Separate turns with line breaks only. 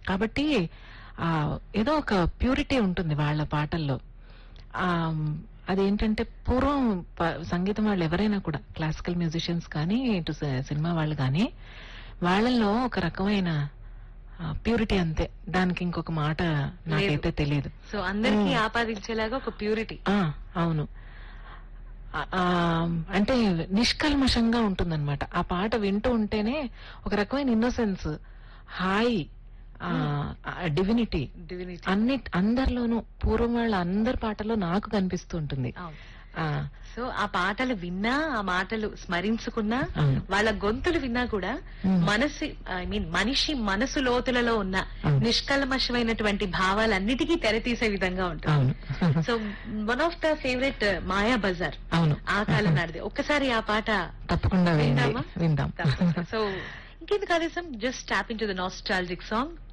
కాబట్టి ఆ ఏదో ఒక ప్యూరిటీ ఉంటుంది వాళ్ళ పాటల్లో ఆ అదేంటంటే పూర్వం ప- సంగీతం వాళ్ళు ఎవరైనా కూడా క్లాసికల్ మ్యూజిషియన్స్ కానీ ఇటు స- సినిమా వాళ్ళు కానీ వాళ్ళల్లో ఒక రకమైన ప్యూరిటీ అంతే దానికి ఇంకొక మాట నాకైతే తెలియదు
సో అందరికీ ఆపాదించేలాగా ఒక ప్యూరిటీ
ఆ అవును ఆ, ఆ, అంటే నిష్కల్మషంగా ఉంటుందన్నమాట ఆ పాట వింటూ ఉంటేనే ఒక రకమైన ఇన్నోసెన్స్ హాయ్ డివినిటీ
డివినిటీ
అన్ని అందరిలోనూ పూర్వం వాళ్ళ అందరి పాటలో నాకు కనిపిస్తూ ఉంటుంది ఆ,
సో ఆ పాటలు విన్నా ఆ మాటలు స్మరించుకున్నా
అవును.
వాళ్ళ గొంతులు విన్నా కూడా
Hmm.
మనసి ఐ మీన్ మనిషి మనసు లోతులలో ఉన్న
అవును.
నిష్కల్మషమైనటువంటి భావాలన్నిటికీ తెరతీసే విధంగా ఉంటుంది
అవును
so one of the favourite Maya Bazar
అవును
ఆ కాలం నాటిది ఒక్కసారి ఆ పాట
తప్పకుండా వింది
విందామా?
విందాం
సో ఇంకెందుకు ఆదేశం just tap into the nostalgic song